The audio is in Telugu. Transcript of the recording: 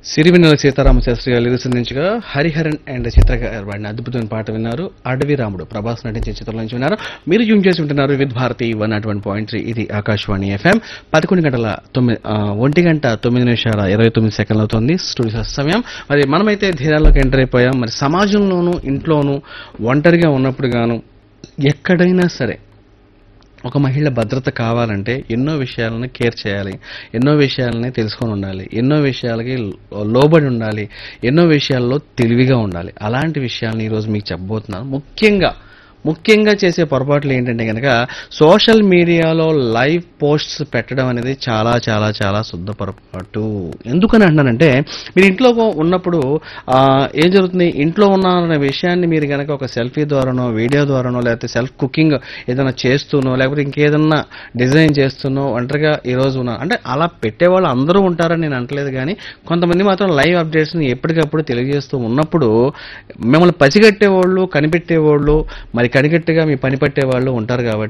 సిరివెన్నెల సీతారామ శాస్త్రి గారు రూపొందించగా హరిహరన్ అండ్ చిత్ర గారు వాడిన అద్భుతమైన పాట విన్నారు అడవి రాముడు ప్రభాస్ నటించే చిత్రంలో నుంచి విన్నారు మీరు జూమ్ చేసి ఉంటున్నారు with Bharati one nought one point three ఇది ఆకాశవాణి ఎఫ్ఎం పదకొండు గంటల తొమ్మిది ఆ, ఒంటి గంట తొమ్మిది నిమిషాల ఇరవై తొమ్మిది సెకండ్లు అవుతుంది స్టూడియో సమయం మరి మనమైతే ధీరాల్లోకి ఎంటర్ అయిపోయాం మరి సమాజంలోనూ ఇంట్లోనూ ఒంటరిగా ఉన్నప్పుడు గాను ఎక్కడైనా సరే ఒక మహిళ భద్రత కావాలంటే ఎన్నో విషయాలను కేర్ చేయాలి ఎన్నో విషయాలని తెలుసుకొని ఉండాలి ఎన్నో విషయాలకి లో- లోబడి ఉండాలి ఎన్నో విషయాల్లో తెలివిగా ఉండాలి అలాంటి విషయాలను ఈరోజు మీకు చెప్పబోతున్నాను ముఖ్యంగా ముఖ్యంగా చేసే పొరపాట్లు ఏంటంటే కనుక సోషల్ మీడియాలో లైవ్ పోస్ట్స్ పెట్టడం అనేది చాలా చాలా చాలా శుద్ధ పొరపాటు ఎందుకని అంటున్నానంటే మీరు ఇంట్లో ఉన్నప్పుడు ఆ, ఏం జరుగుతుంది ఇంట్లో ఉన్నారనే విషయాన్ని మీరు కనుక ఒక సెల్ఫీ ద్వారానో వీడియో ద్వారానో లేకపోతే సెల్ఫ్ కుకింగ్ ఏదైనా చేస్తూనో లేకపోతే ఇంకేదన్నా డిజైన్ చేస్తూనో ఒంటరిగా ఈ రోజు ఉన్నా అంటే అలా పెట్టేవాళ్ళు అందరూ ఉంటారని నేను అంటలేదు కానీ కొంతమంది మాత్రం లైవ్ అప్డేట్స్ని ఎప్పటికప్పుడు తెలియజేస్తూ ఉన్నప్పుడు మిమ్మల్ని పసిగట్టేవాళ్ళు కనిపెట్టేవాళ్ళు మరి కనిగట్టుగా మీ పని పట్టేవాళ్ళు ఉంటారు కాబట్టి